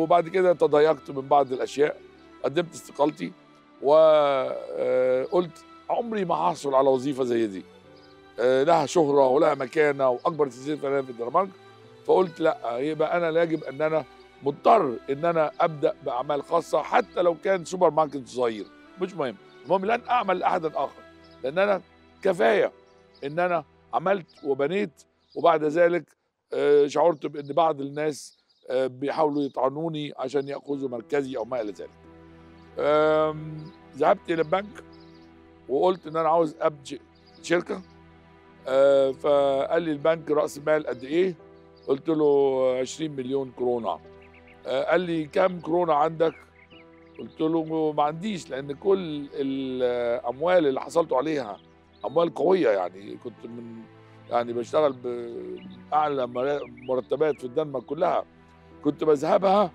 وبعد كده تضايقت من بعض الاشياء قدمت استقالتي وقلت عمري ما هحصل على وظيفه زي دي آه، لها شهره ولها مكانه واكبر تسجيل فنان في الدنمارك فقلت لا يبقى انا يجب ان انا مضطر ان انا ابدا باعمال خاصه حتى لو كان سوبر ماركت صغير مش مهم المهم لن اعمل لاحد اخر لان انا كفايه ان انا عملت وبنيت وبعد ذلك آه، شعرت بان بعض الناس آه، بيحاولوا يطعنوني عشان ياخذوا مركزي او ما الى ذلك آم، ذهبت الى البنك وقلت ان انا عاوز ابدا شركه آه، فقال لي البنك راس المال قد ايه قلت له 20 مليون كورونا آه، قال لي كم كورونا عندك قلت له ما عنديش لان كل الاموال اللي حصلت عليها اموال قويه يعني كنت من يعني بشتغل باعلى مرا- مرتبات في الدنمارك كلها كنت بذهبها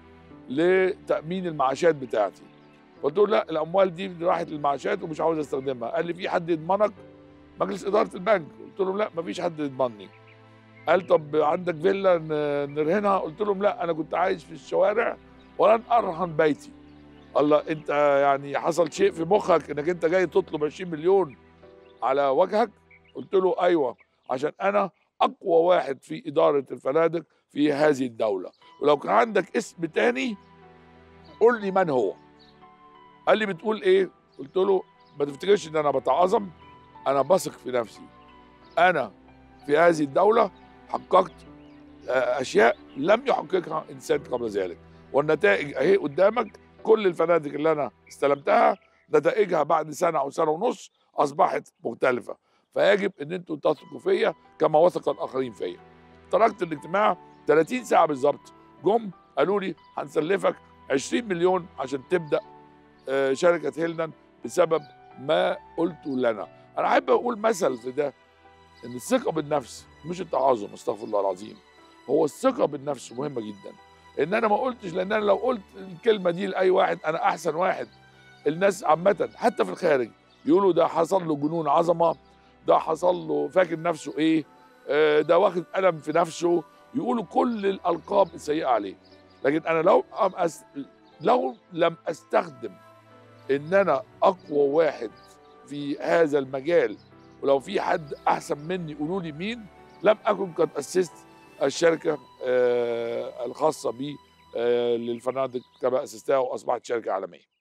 لتامين المعاشات بتاعتي قلت له لا الاموال دي راحت للمعاشات ومش عاوز استخدمها قال لي في حد يضمنك مجلس اداره البنك قلت له لا مفيش حد يضمني قال طب عندك فيلا ن- نرهنها قلت لهم لا انا كنت عايش في الشوارع ولن ارهن بيتي الله انت يعني حصل شيء في مخك انك انت جاي تطلب 20 مليون على وجهك قلت له ايوه عشان انا اقوى واحد في اداره الفنادق في هذه الدوله ولو كان عندك اسم تاني قول لي من هو قال لي بتقول ايه قلت له ما تفتكرش ان انا بتعظم انا بثق في نفسي انا في هذه الدوله حققت آه، اشياء لم يحققها انسان قبل ذلك والنتائج اهي قدامك كل الفنادق اللي انا استلمتها نتائجها بعد سنه او سنه ونص اصبحت مختلفه فيجب ان انتم تثقوا فيا كما وثق الاخرين فيا تركت الاجتماع 30 ساعه بالظبط جم قالوا لي هنسلفك 20 مليون عشان تبدا آه، شركه هيلدن بسبب ما قلته لنا انا احب اقول مثل في ده ان الثقه بالنفس مش التعاظم استغفر الله العظيم هو الثقه بالنفس مهمه جدا ان انا ما قلتش لان انا لو قلت الكلمه دي لاي واحد انا احسن واحد الناس عامه حتى في الخارج يقولوا ده حصل له جنون عظمه ده حصل له فاكر نفسه ايه آه، ده واخد قلم في نفسه يقولوا كل الالقاب السيئه عليه لكن انا لو أم أس... لو لم استخدم ان انا اقوى واحد في هذا المجال ولو في حد احسن مني قولوا لي مين لم اكن قد اسست الشركه آه، الخاصه بي آه، للفنادق كما اسستها واصبحت شركه عالميه